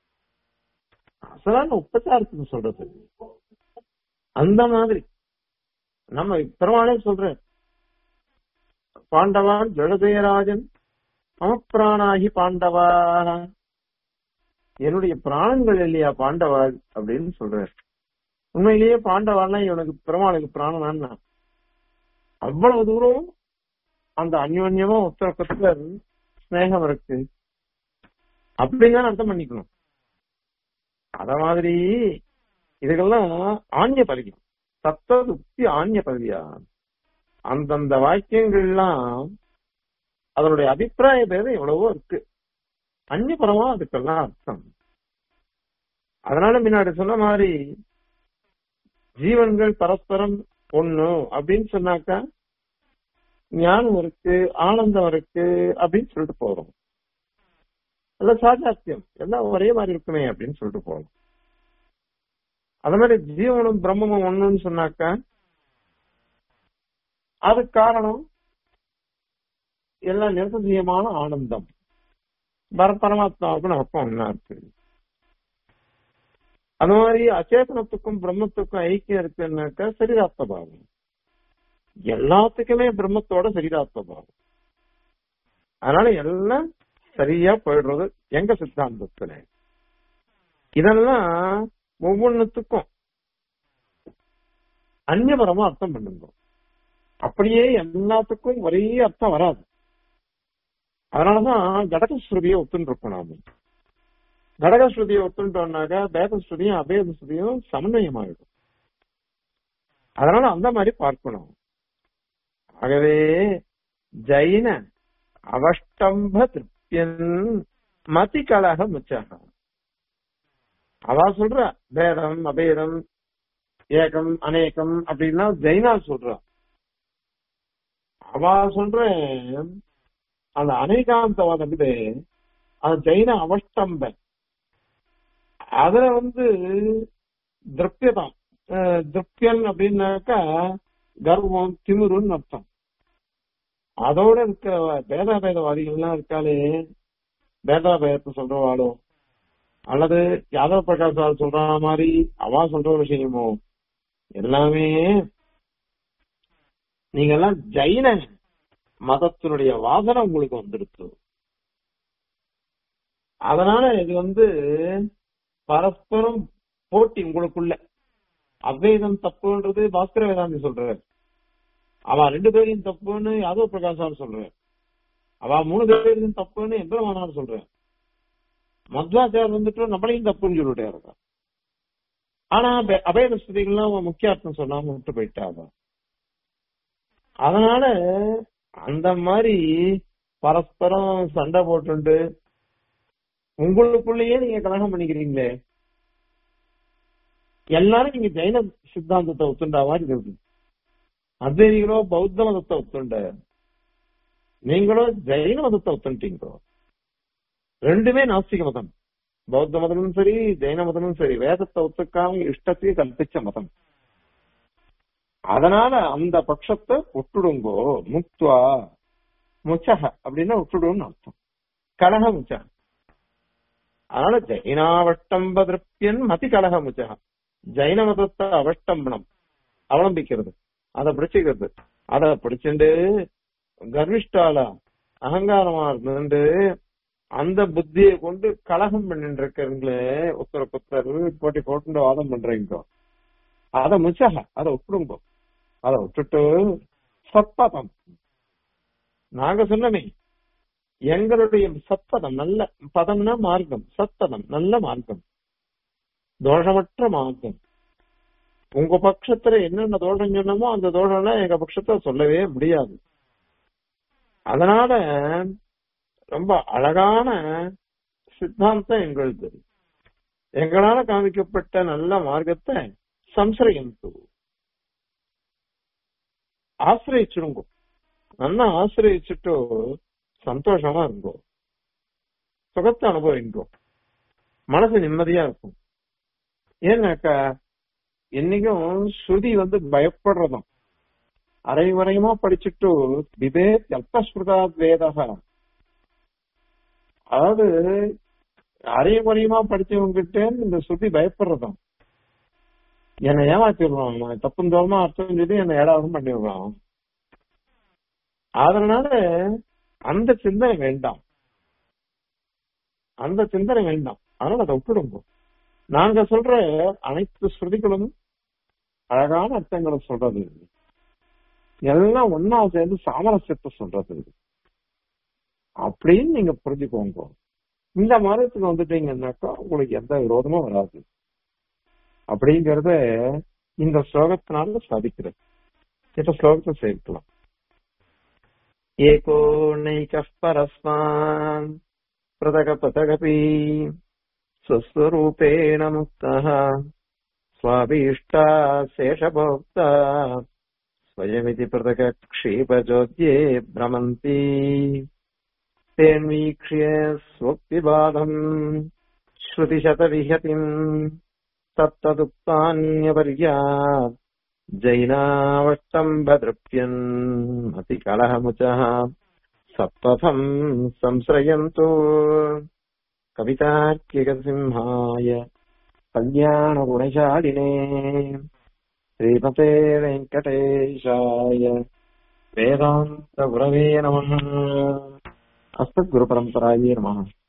Speaker 1: அசலான உபச்சாரத்துக்கு சொல்றது அந்த மாதிரி நம்ம பெருமாளே சொல்ற பாண்டவான் ஜடதேராஜன் மமப்பிராணாகி பாண்டவா என்னுடைய பிராணங்கள் இல்லையா பாண்டவாள் அப்படின்னு சொல்றார் உண்மையிலேயே பாண்டவாள்னா இவனுக்கு பெருமாளுக்கு பிராணனான்னா அவ்வளவு தூரம் அந்த அந்யோன்யமா உத்தரக்கத்துல ஸ்நேகம் இருக்கு அப்படிதான் அர்த்தம் பண்ணிக்கணும் அத மாதிரி இதுக்கெல்லாம் ஆன்ய பதவி தத்துவ ஆன்ய பதவியா அந்தந்த வாக்கியங்கள்லாம் அதனுடைய அபிப்பிராய பேதம் எவ்வளவோ இருக்கு அந்நியபரமா அதுக்கெல்லாம் அர்த்தம் அதனால முன்னாடி சொன்ன மாதிரி ஜீவன்கள் பரஸ்பரம் ஒண்ணு அப்படின்னு சொன்னாக்கா ஞானம் இருக்கு ஆனந்தம் இருக்கு அப்படின்னு சொல்லிட்டு போறோம் எல்லாம் சாஜாத்தியம் எல்லாம் ஒரே மாதிரி இருக்குமே அப்படின்னு சொல்லிட்டு போறோம் அது மாதிரி ஜீவனும் பிரம்மமும் ஒண்ணுன்னு சொன்னாக்கா அது காரணம் எல்லாம் நிரசீயமான ஆனந்தம் பர பரமாத்மாவுக்கும் நமக்கும் ஒன்னா இருக்கு அந்த மாதிரி அச்சேதனத்துக்கும் பிரம்மத்துக்கும் ஐக்கியம் இருக்குன்னாக்கா சரீராத்ம பாவம் எல்லாத்துக்குமே பிரம்மத்தோட சரீராத்ம பாவம் அதனால எல்லாம் சரியா போயிடுறது எங்க சித்தாந்தத்துல இதெல்லாம் ஒவ்வொன்னுத்துக்கும் அந்நியபரமா அர்த்தம் பண்ணுங்க அப்படியே எல்லாத்துக்கும் ஒரே அர்த்தம் வராது அதனாலதான் கடகஸ்ருதியை ஒத்துன்னு இருக்கோம் நாம கடகஸ்ருதியை ஒத்துட்டோம்னாக்கா பேதஸ்ருதியும் அபேதஸ்ருதியும் சமன்வயமாயிடும் அதனால அந்த மாதிரி பார்க்கணும் ஆகவே ஜைன அவஷ்டம்ப திருப்தியன் மதி கலக முச்சக அவ சொல்ற பேதம் அபேதம் ஏகம் அநேகம் அப்படின்னா ஜெயினா சொல்றா அவ சொல்றேன் அந்த அநேகாந்தவாதம் இருக்குது அந்த ஜெயின அவஷ்டம்ப அதுல வந்து திருப்தியதான் திருப்தியன் அப்படின்னாக்கா கர்வம் திமிருன்னு அர்த்தம் அதோட இருக்கிற பேதாபேதவாதிகள்லாம் இருக்காளே பேதாபேதத்தை சொல்றவாளோ அல்லது யாதவ பிரகாஷ் சொல்ற மாதிரி அவா சொல்ற விஷயமோ எல்லாமே நீங்க எல்லாம் ஜைன மதத்தினுடைய வாசனை உங்களுக்கு வந்துடுத்து அதனால இது வந்து பரஸ்பரம் போட்டி உங்களுக்குள்ள அத்வைதம் தப்புன்றது பாஸ்கர வேதாந்தி சொல்றாரு அவ ரெண்டு பேரையும் தப்புன்னு யாதவ பிரகாஷார் சொல்றாரு அவ மூணு பேரையும் தப்புன்னு எந்திரமானார் சொல்றாரு மத்வாச்சார் வந்துட்டு நம்மளையும் தப்புன்னு சொல்லிட்டே இருக்கா ஆனா அபேத ஸ்துதிகள்லாம் முக்கிய அர்த்தம் சொல்லாம விட்டு போயிட்டாங்க அதனால அந்த மாதிரி பரஸ்பரம் சண்டை போட்டுண்டு உங்களுக்குள்ளேயே நீங்க கலகம் பண்ணிக்கிறீங்களே எல்லாரும் நீங்க ஜெயின சித்தாந்தத்தை ஒத்துண்டா மாதிரி இருக்கு அத்வைதிகளோ பௌத்த மதத்தை ஒத்துண்ட நீங்களோ ஜெயின மதத்தை ஒத்துட்டீங்களோ ரெண்டுமே நாஸ்திக மதம் பௌத்த மதமும் சரி ஜெயின மதமும் சரி வேதத்தை ஒத்துக்காம இஷ்டத்தையே கல்பிச்ச மதம் அதனால அந்த பட்சத்தை விட்டுடுங்கோ முக்துவா முச்சக அப்படின்னா விட்டுடும்னு அர்த்தம் கலக முச்சக அதனால ஜெயினாவட்டம்ப திருப்தியன் மதி கலக முச்சக ஜெயின மதத்தை அவஷ்டம்பனம் அவலம்பிக்கிறது அதை பிடிச்சுக்கிறது அதை பிடிச்சுண்டு கர்விஷ்டால அகங்காரமா இருந்து அந்த புத்தியை கொண்டு கலகம் பண்ணிட்டு இருக்கிறீங்களே ஒருத்தர ஒருத்தர் போட்டி போட்டு வாதம் பண்றீங்க அத முச்சக அதை விட்டுடுங்க அதை விட்டுட்டு சத்பதம் நாங்க சொன்னமே எங்களுடைய சத்பதம் நல்ல பதம்னா மார்க்கம் சத்பதம் நல்ல மார்க்கம் தோஷமற்ற மார்க்கம் உங்க பட்சத்துல என்னென்ன தோஷம் சொன்னமோ அந்த தோஷம்லாம் எங்க பட்சத்துல சொல்லவே முடியாது அதனால ரொம்ப அழகான சித்தாந்தம் எங்களுது எங்களால காமிக்கப்பட்ட நல்ல மார்க்கத்தை சம்சரியம் ஆசிரியிச்சிருங்கோ நல்லா ஆசிரியிச்சுட்டு சந்தோஷமா இருங்கோ சுகத்தை அனுபவிங்கோ மனசு நிம்மதியா இருக்கும் ஏன்னாக்கா என்னைக்கும் ஸ்ருதி வந்து பயப்படுறதும் அரைவரையுமா படிச்சுட்டு விதே அல்பஸ்மிருதா வேதக அதாவது அரைவரையுமா படிச்சவங்கிட்ட இந்த ஸ்ருதி பயப்படுறதும் என்னை ஏமாத்தி விடுவான் தப்பும் தோறமா அர்த்தம் சொல்லி என்னை ஏடாவும் பண்ணி விடுவான் அதனால அந்த சிந்தனை வேண்டாம் அந்த சிந்தனை வேண்டாம் அதனால அதை விட்டுடுங்க நாங்க சொல்ற அனைத்து ஸ்ருதிகளும் அழகான அர்த்தங்களை சொல்றது எல்லாம் ஒன்னா சேர்ந்து சாமரஸ்யத்தை சொல்றது அப்படின்னு நீங்க புரிஞ்சுக்கோங்க இந்த மதத்துக்கு வந்துட்டீங்கன்னாக்கா உங்களுக்கு எந்த விரோதமும் வராது அப்படிங்கறத இந்த ஸ்லோகத்தினால சாதிக்கிறது இந்த ஸ்லோகத்தை சேர்க்கலாம் ஏகோ நைக பரஸ்மான் பிரதக பதகபி स्वस्वरूपेण मुक्तः स्वाभीष्टा शेषभोक्ता स्वयमिति पृथक्क्षीपचोद्ये भ्रमन्ति तेन्वीक्ष्य स्वोक्तिबाधम् श्रुतिशतविहतिम् तत्तदुक्तान्यपर्या जैनावष्टम्बदृप्यन् मतिकलहमुचः सत्पथम् संश्रयन्तु कवितार्किकसिंहाय कल्याणगुणशालिने श्रीमते वेङ्कटेशाय वेदान्तगुरवे नमः अस्मद्गुरुपरम्परायै नमः